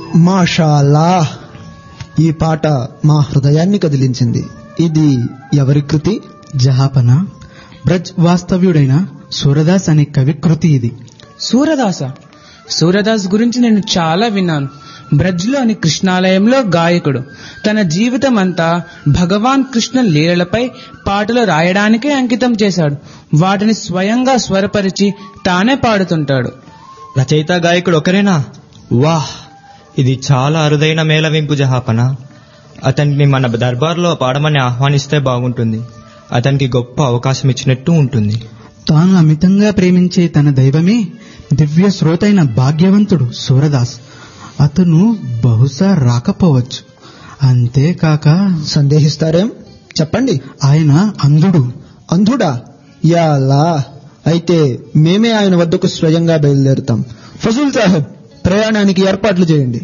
మాషాల్లా ఈ పాట మా హృదయాన్ని కదిలించింది ఇది ఎవరి కృతి జహాపన బ్రజ్ వాస్తవ్యుడైన సూరదాస్ అనే కవి కృతి ఇది సూరదాస సూరదాస్ గురించి నేను చాలా విన్నాను బ్రజ్లోని కృష్ణాలయంలో గాయకుడు తన జీవితం అంతా భగవాన్ కృష్ణ లీలలపై పాటలు రాయడానికే అంకితం చేశాడు వాటిని స్వయంగా స్వరపరిచి తానే పాడుతుంటాడు రచయిత గాయకుడు ఒకరేనా వాహ్ ఇది చాలా అరుదైన మేళవింపు జహాపన అతన్ని మన దర్బార్లో పాడమని ఆహ్వానిస్తే బాగుంటుంది అతనికి గొప్ప అవకాశం ఇచ్చినట్టు ఉంటుంది తాను అమితంగా ప్రేమించే తన దైవమే దివ్య శ్రోతైన భాగ్యవంతుడు సూరదాస్ అతను బహుశా రాకపోవచ్చు అంతేకాక సందేహిస్తారేం చెప్పండి ఆయన అంధుడు అంధుడా యాలా అయితే మేమే ఆయన వద్దకు స్వయంగా బయలుదేరుతాం ఫజుల్ సాహెబ్ ప్రయాణానికి ఏర్పాట్లు చేయండి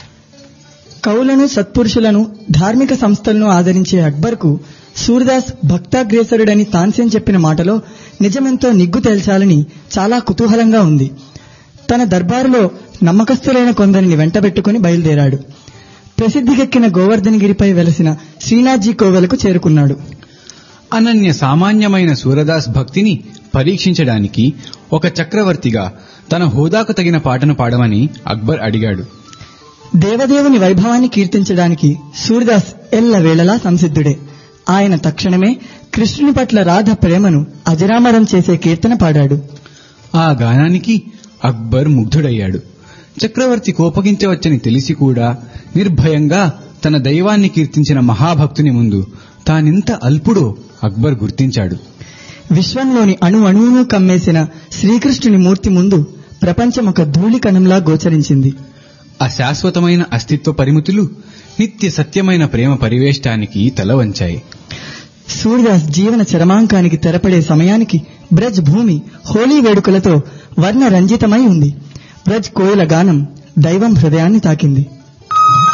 కవులను సత్పురుషులను ధార్మిక సంస్థలను ఆదరించే అక్బర్కు సూర్దాస్ భక్తాగ్రేసరుడని తాన్సేన్ చెప్పిన మాటలో నిజమెంతో నిగ్గు తేల్చాలని చాలా కుతూహలంగా ఉంది తన దర్బారులో నమ్మకస్తులైన కొందరిని వెంటబెట్టుకుని బయలుదేరాడు ప్రసిద్ధికెక్కిన గోవర్ధనగిరిపై వెలసిన శ్రీనాథ్జీ కోవెలకు చేరుకున్నాడు అనన్య సామాన్యమైన సూరదాస్ భక్తిని పరీక్షించడానికి ఒక చక్రవర్తిగా తన హోదాకు తగిన పాటను పాడమని అక్బర్ అడిగాడు దేవదేవుని వైభవాన్ని కీర్తించడానికి సూర్దాస్ ఎల్లవేళలా సంసిద్ధుడే ఆయన తక్షణమే కృష్ణుని పట్ల రాధ ప్రేమను అజరామరం చేసే కీర్తన పాడాడు ఆ గానానికి అక్బర్ ముగ్ధుడయ్యాడు చక్రవర్తి కోపగించవచ్చని తెలిసి కూడా నిర్భయంగా తన దైవాన్ని కీర్తించిన మహాభక్తుని ముందు తానెంత అల్పుడో అక్బర్ గుర్తించాడు విశ్వంలోని అణు అణువును కమ్మేసిన శ్రీకృష్ణుని మూర్తి ముందు ప్రపంచం ఒక ధూళికణంలా గోచరించింది అశాశ్వతమైన అస్తిత్వ పరిమితులు నిత్య సత్యమైన ప్రేమ పరివేష్టానికి తల వంచాయి సూర్యదాస్ జీవన చరమాంకానికి తెరపడే సమయానికి బ్రజ్ భూమి హోలీ వేడుకలతో వర్ణ రంజితమై ఉంది బ్రజ్ కోయిల గానం దైవం హృదయాన్ని తాకింది